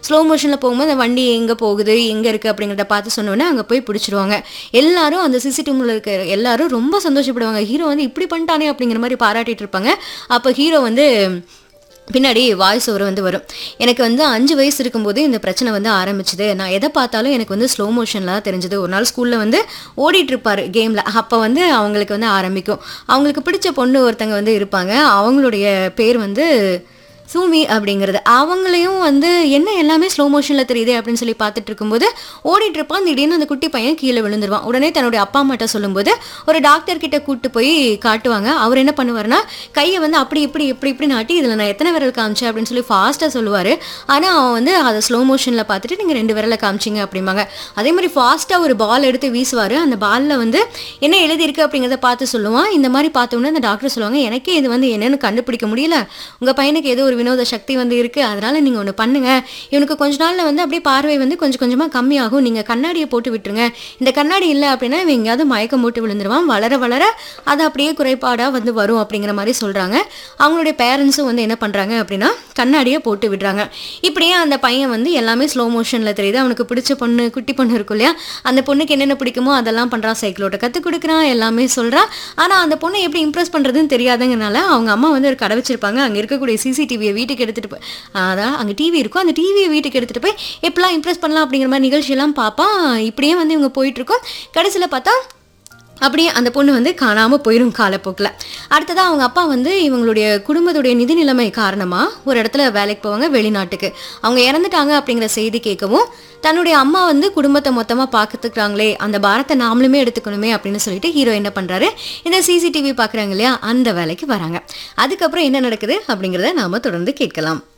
slow மோஷனில் போகும்போது அந்த வண்டி எங்கே போகுது எங்கே இருக்குது அப்படிங்கிறத பார்த்து சொன்னோன்னே அங்கே போய் பிடிச்சிருவாங்க எல்லாரும் அந்த சிசிடிவியில் இருக்க எல்லாரும் ரொம்ப சந்தோஷப்படுவாங்க ஹீரோ வந்து இப்படி பண்ணிட்டானே அப்படிங்கிற மாதிரி பாராட்டிட்டு இருப்பாங்க அப்போ ஹீரோ வந்து பின்னாடி வாய்ஸ் ஓவர் வந்து வரும் எனக்கு வந்து அஞ்சு வயசு இருக்கும்போது இந்த பிரச்சனை வந்து ஆரம்பிச்சுது நான் எதை பார்த்தாலும் எனக்கு வந்து ஸ்லோ மோஷனில் தான் தெரிஞ்சது ஒரு நாள் ஸ்கூலில் வந்து ஓடிட்டு இருப்பாரு கேமில் அப்போ வந்து அவங்களுக்கு வந்து ஆரம்பிக்கும் அவங்களுக்கு பிடிச்ச பொண்ணு ஒருத்தங்க வந்து இருப்பாங்க அவங்களுடைய பேர் வந்து சூமி அப்படிங்கிறது அவங்களையும் வந்து என்ன எல்லாமே ஸ்லோ மோஷனில் தெரியுது அப்படின்னு சொல்லி பார்த்துட்டு இருக்கும்போது ஓடிட்டு இருப்பான் திடீர்னு அந்த குட்டி பையன் கீழே விழுந்துருவான் உடனே தன்னுடைய அப்பா அம்மாட்ட சொல்லும்போது ஒரு டாக்டர் கிட்ட கூட்டு போய் காட்டுவாங்க அவர் என்ன பண்ணுவாருன்னா கையை வந்து அப்படி இப்படி இப்படி இப்படி நாட்டி இதில் நான் எத்தனை விரல் காமிச்சேன் அப்படின்னு சொல்லி ஃபாஸ்ட்டாக சொல்லுவார் ஆனால் அவன் வந்து அதை ஸ்லோ மோஷனில் பார்த்துட்டு நீங்கள் ரெண்டு விரலை காமிச்சிங்க அப்படிம்பாங்க அதே மாதிரி ஃபாஸ்ட்டாக ஒரு பால் எடுத்து வீசுவார் அந்த பாலில் வந்து என்ன எழுதியிருக்கு அப்படிங்கிறத பார்த்து சொல்லுவான் இந்த மாதிரி பார்த்தோன்னே அந்த டாக்டர் சொல்லுவாங்க எனக்கே இது வந்து என்னன்னு கண்டுபிடிக்க முடியல உங்கள் பையனுக்கு ஏதோ ஒரு வினோத சக்தி வந்து இருக்குது அதனால் நீங்கள் ஒன்று பண்ணுங்க இவனுக்கு கொஞ்ச நாளில் வந்து அப்படியே பார்வை வந்து கொஞ்சம் கொஞ்சமாக கம்மியாகும் நீங்கள் கண்ணாடியை போட்டு விட்டுருங்க இந்த கண்ணாடி இல்லை அப்படின்னா இவன் எங்கேயாவது மயக்கம் போட்டு விழுந்துருவான் வளர வளர அது அப்படியே குறைபாடாக வந்து வரும் அப்படிங்கிற மாதிரி சொல்கிறாங்க அவங்களுடைய பேரண்ட்ஸும் வந்து என்ன பண்ணுறாங்க அப்படின்னா கண்ணாடியை போட்டு விடுறாங்க இப்படியே அந்த பையன் வந்து எல்லாமே ஸ்லோ மோஷனில் தெரியுது அவனுக்கு பிடிச்ச பொண்ணு குட்டி பொண்ணு இருக்கும் இல்லையா அந்த பொண்ணுக்கு என்னென்ன பிடிக்குமோ அதெல்லாம் பண்ணுறான் சைக்கிளோட கற்றுக் கொடுக்குறான் எல்லாமே சொல்கிறான் ஆனால் அந்த பொண்ணை எப்படி இம்ப்ரெஸ் பண்ணுறதுன்னு தெரியாதுங்கனால அவங்க அம்மா வந்து ஒரு கடை வச்சிருப்பாங்க அங்கே இருக்கக்கூடிய சிசிடிவியை வீட்டுக்கு எடுத்துகிட்டு போய் அதான் அங்கே டிவி இருக்கும் அந்த டிவியை வீட்டுக்கு எடுத்துகிட்டு போய் எப்படிலாம் இம்ப்ரெஸ் பண்ணலாம் அப்படிங்கிற மாதிரி நிகழ்ச்சியெல்லாம் பார்ப்பான் இப்படியே வந்து இவங்க போயிட்டுருக்கோம் கடைசியில் பார்த்தா அப்படியே அந்த பொண்ணு வந்து காணாமல் போயிடும் காலப்போக்கில் அடுத்ததாக அவங்க அப்பா வந்து இவங்களுடைய குடும்பத்துடைய நிதி நிலைமை காரணமாக ஒரு இடத்துல வேலைக்கு போவாங்க வெளிநாட்டுக்கு அவங்க இறந்துட்டாங்க அப்படிங்கிற செய்தி கேட்கவும் தன்னுடைய அம்மா வந்து குடும்பத்தை மொத்தமாக பார்த்துக்கிறாங்களே அந்த பாரத்தை நாமளுமே எடுத்துக்கணுமே அப்படின்னு சொல்லிட்டு ஹீரோ என்ன பண்ணுறாரு இந்த சிசிடிவி பார்க்குறாங்க இல்லையா அந்த வேலைக்கு வராங்க அதுக்கப்புறம் என்ன நடக்குது அப்படிங்கிறத நாம் தொடர்ந்து கேட்கலாம்